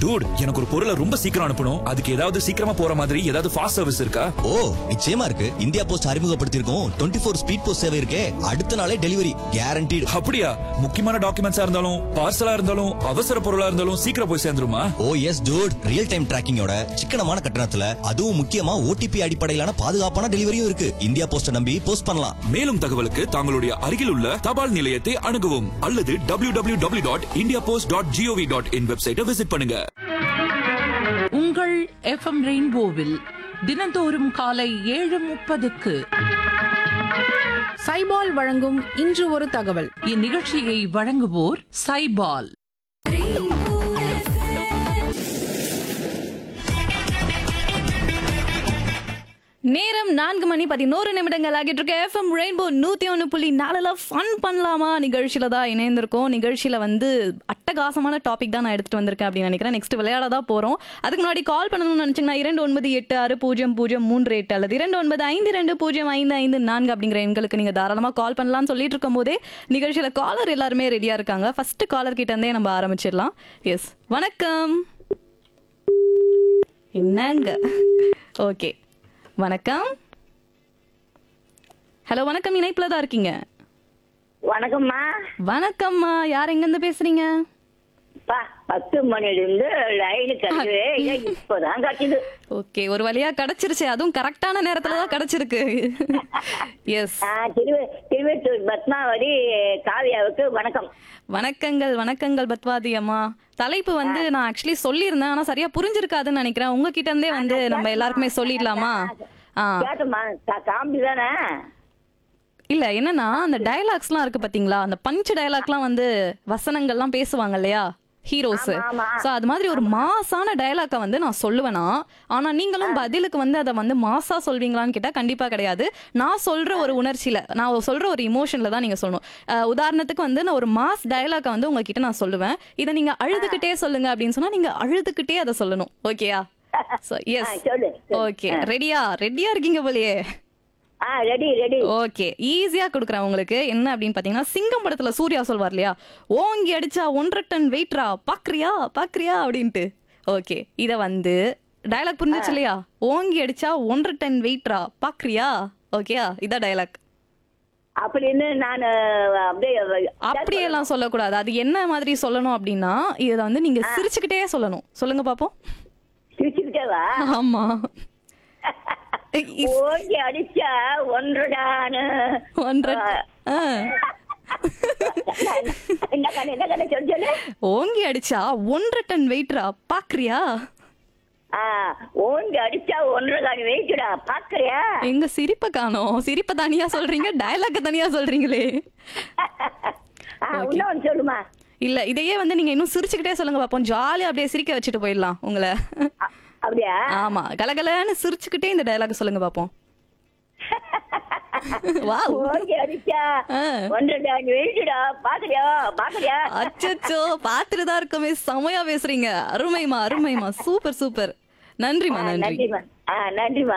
Dude எனக்கு ஒரு பொருளை ரொம்ப சீக்கிரம் அனுப்பணும் அதுக்கு ஏதாவது சீக்கிரமா போற மாதிரி ஏதாவது ஃபாஸ்ட் சர்வீஸ் இருக்கா ஓ நிச்சயமா இருக்கு இந்தியா போஸ்ட் அறிமுகப்படுத்தியிருக்கோம் டுவெண்ட்டி ஃபோர் ஸ்பீட் போஸ்ட் சேவை இருக்கே அடுத்த நாளே டெலிவரி கேரண்டீடு அப்படியா முக்கியமான டாக்குமெண்ட்ஸா இருந்தாலும் பார்சலா இருந்தாலும் அவசர பொருளா இருந்தாலும் சீக்கிரம் போய் சேர்ந்துருமா oh yes dude real time டிராக்கிங்கோட சிக்கனமான கட்டணத்துல அதுவும் முக்கியமா ஓடிபி அடிப்படையிலான பாதுகாப்பான டெலிவரியும் இருக்கு இந்தியா போஸ்ட நம்பி போஸ்ட் பண்ணலாம் மேலும் தகவலுக்கு தங்களுடைய அருகில் உள்ள தபால் நிலையத்தை அணுகவும் அல்லது W W W dot India post dot GOV dot in வெப்சைட்டை விசிட் பண்ணுங்க உங்கள் எஃப்எம் ரெயின்போவில் தினந்தோறும் காலை ஏழு முப்பதுக்கு சைபால் வழங்கும் இன்று ஒரு தகவல் இந்நிகழ்ச்சியை வழங்குவோர் சைபால் நேரம் நான்கு மணி பதினோரு நிமிடங்கள் ஆகிட்டு இருக்க எஃப்எம் ரெயின்போ நூத்தி ஒன்று புள்ளி நாலுல ஃபன் பண்ணலாமா நிகழ்ச்சியில தான் இணைந்திருக்கோம் நிகழ்ச்சியில வந்து அட்டகாசமான டாபிக் தான் நான் எடுத்துட்டு வந்திருக்கேன் அப்படின்னு நினைக்கிறேன் நெக்ஸ்ட் விளையாட தான் போறோம் அதுக்கு முன்னாடி கால் பண்ணணும்னு நினைச்சீங்கன்னா இரண்டு ஒன்பது எட்டு ஆறு பூஜ்ஜியம் பூஜ்ஜியம் மூன்று எட்டு அல்லது இரண்டு ஒன்பது ஐந்து ரெண்டு பூஜ்ஜியம் ஐந்து ஐந்து நான்கு அப்படிங்கிற எண்களுக்கு நீங்க தாராளமா கால் பண்ணலாம்னு சொல்லிட்டு இருக்கும் போதே நிகழ்ச்சியில காலர் எல்லாருமே ரெடியா இருக்காங்க ஃபர்ஸ்ட் காலர் கிட்ட இருந்தே நம்ம ஆரம்பிச்சிடலாம் எஸ் வணக்கம் என்னங்க ஓகே வணக்கம் ஹலோ வணக்கம் இணைப்புல தான் இருக்கீங்க வணக்கம்மா வணக்கம்மா யார் எங்க இருந்து பேசுறீங்க பா பத்து மணில இருந்து லைனு கிடைக்கவே இல்லை இப்பதான் கிடைச்சது ஓகே ஒரு வழியா கிடைச்சிருச்சு அதுவும் கரெக்டான நேரத்துல தான் கிடைச்சிருக்கு எஸ் ஆஹ் திருவே திருவேற்றூர் பத்மாவதி காவியாவுக்கு வணக்கம் வணக்கங்கள் வணக்கங்கள் பத்வாதி அம்மா தலைப்பு வந்து நான் ஆக்சுவலி சொல்லியிருந்தேன் ஆனா சரியா புரிஞ்சிருக்காதுன்னு நினைக்கிறேன் உங்ககிட்ட இருந்தே வந்து நம்ம எல்லாருக்குமே சொல்லிடலாமா ஆ கேட்டம்மா காமெடி தானே இல்ல என்னன்னா அந்த டயலாக்ஸ்லாம் இருக்கு பாத்தீங்களா அந்த பஞ்ச் டயலாக்லாம் வந்து வசனங்கள்லாம் பேசுவாங்க இல்லையா ஹீரோஸ் ஆமா, ஆமா. சோ அது மாதிரி ஒரு மாசான டயலாக்க வந்து நான் சொல்லுவேனா ஆனா நீங்களும் பதிலுக்கு வந்து அதை வந்து மாசா சொல்வீங்களான்னு கேட்டா கண்டிப்பா கிடையாது நான் சொல்ற ஒரு உணர்ச்சியில நான் சொல்ற ஒரு இமோஷன்ல தான் நீங்க சொல்லணும் அஹ் உதாரணத்துக்கு வந்து நான் ஒரு மாஸ் டயலாக்க வந்து உங்ககிட்ட நான் சொல்லுவேன் இதை நீங்க அழுதுகிட்டே சொல்லுங்க அப்படின்னு சொன்னா நீங்க அழுதுகிட்டே அதை சொல்லணும் ஓகேயா சோ எஸ் ஆ, சொல்லு, சொல்லு. ஓகே ரெடியா ரெடியா இருக்கீங்க போலயே ஆ ரெடி ரெடி ஓகே ஈஸியா கொடுக்குறேன் உங்களுக்கு என்ன அப்படின்னு பாத்தீங்கன்னா சிங்கம் படத்துல சூர்யா சொல்வார் இல்லையா ஓங்கி அடிச்சா ஒன்றரை டன் வெயிட்ரா பாக்குறியா பாக்குறியா அப்படின்ட்டு ஓகே இத வந்து டயலாக் புரிஞ்சுச்சு இல்லையா ஓங்கி அடிச்சா ஒன்றரை டன் வெயிட்ரா பாக்குறியா ஓகேயா இதான் டயலாக் அப்படின்னு நான் அப்படியே அப்படியெல்லாம் சொல்லக்கூடாது அது என்ன மாதிரி சொல்லணும் அப்படின்னா இதை வந்து நீங்க சிரிச்சுக்கிட்டே சொல்லணும் சொல்லுங்க பாப்போம் சிரிச்சுக்கிட்டேவா ஆமா ஓங்கி அடிச்சா ஒன்றுடான்னு ஒன்றரை ஆ. என்ன கதை என்ன கதை சொல்லு சொல்லு ஓங்கி அடிச்சா ஒன்றரை டன் வெயிட்ரா பாக்குறியா ஆ ஓங்கி அடிச்சா ஒன்றரை காணி வெயிட்டுடா பாக்குறியா எங்க சிரிப்பை காணோம் சிரிப்பை தனியா சொல்றீங்க டயலாக்க தனியா சொல்றீங்களே ஆ இன்னொன்னு சொல்லுமா இல்ல இதையே வந்து நீங்க இன்னும் சிரிச்சுக்கிட்டே சொல்லுங்க பாப்போம் ஜாலியா அப்படியே சிரிக்க வச்சுட்டு போயிடலாம் உங்களை அ- அப்படியா ஆமா கலகலன்னு சிரிச்சுக்கிட்டே இந்த டயலாக் சொல்லுங்க பாப்போம் வாவ் ஓங்கி அடிச்சா ஆ. ஒன்றரை காணி வெயிட்டுடா பாக்குறியா பாக்குறியா அச்சச்சோ பாத்துட்டு தான் இருக்கமே செமையா பேசுறீங்க அருமைமா அருமைமா சூப்பர் சூப்பர் நன்றிமா நன்றி நன்றிமா ஆ நன்றிமா